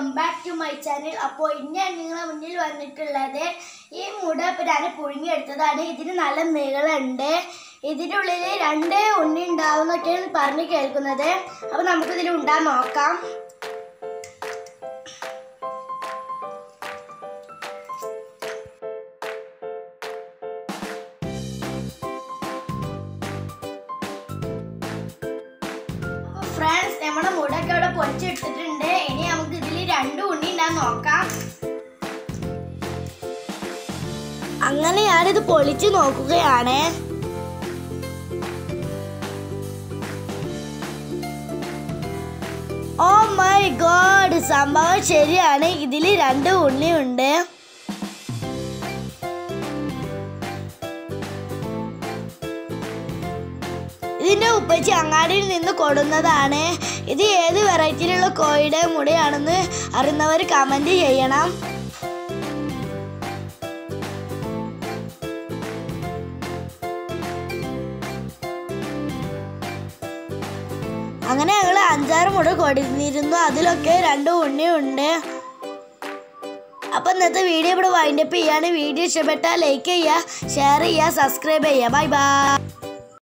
back to my channel അപ്പോൾ ഇന്ന് ഞാൻ നിങ്ങളെ മുന്നിൽ വന്നിട്ടുള്ളത് ഈ മുട ഇപ്പം ഞാൻ പുഴുങ്ങിയെടുത്തതാണ് ഇതിന് നല്ല നീളമുണ്ട് ഇതിൻ്റെ ഉള്ളിൽ രണ്ട് ഉണ്ണി ഉണ്ടാവും എന്നൊക്കെയാണ് പറഞ്ഞ് കേൾക്കുന്നത് അപ്പോൾ നമുക്കിതിൽ ഉണ്ടാൻ നോക്കാം ഫ്രണ്ട്സ് നമ്മുടെ മുടൊക്കെ അവിടെ പൊരിച്ചെടുത്തിട്ടുണ്ട് ഇനി നമുക്ക് ഇതിൽ രണ്ട് ഉണ്ണി ഉണ്ടാൻ നോക്കാം അങ്ങനെ ഞാനിത് പൊളിച്ച് നോക്കുകയാണ് ഓ മൈ ഗോഡ് സംഭവം ശരിയാണ് ഇതിൽ രണ്ട് ഉണ്ണിയുണ്ട് ഇതിന്റെ ഉപ്പച്ചി അങ്ങാടിയിൽ നിന്ന് കൊടുന്നതാണ് ഇത് ഏത് വെറൈറ്റിയിലുള്ള കോഴിയുടെ മുടയാണെന്ന് അറിയുന്നവർ കമന്റ് ചെയ്യണം അങ്ങനെ ഞങ്ങൾ അഞ്ചാറ് മുട കൊടുത്തിരുന്നു അതിലൊക്കെ രണ്ട് ഉണ്ണിയുണ്ട് അപ്പം ഇന്നത്തെ വീഡിയോ ഇവിടെ വൈൻഡപ്പ് ചെയ്യാണ് വീഡിയോ ഇഷ്ടപ്പെട്ടാൽ ലൈക്ക് ചെയ്യുക ഷെയർ ചെയ്യുക സബ്സ്ക്രൈബ് ചെയ്യുക ബൈ ബൈ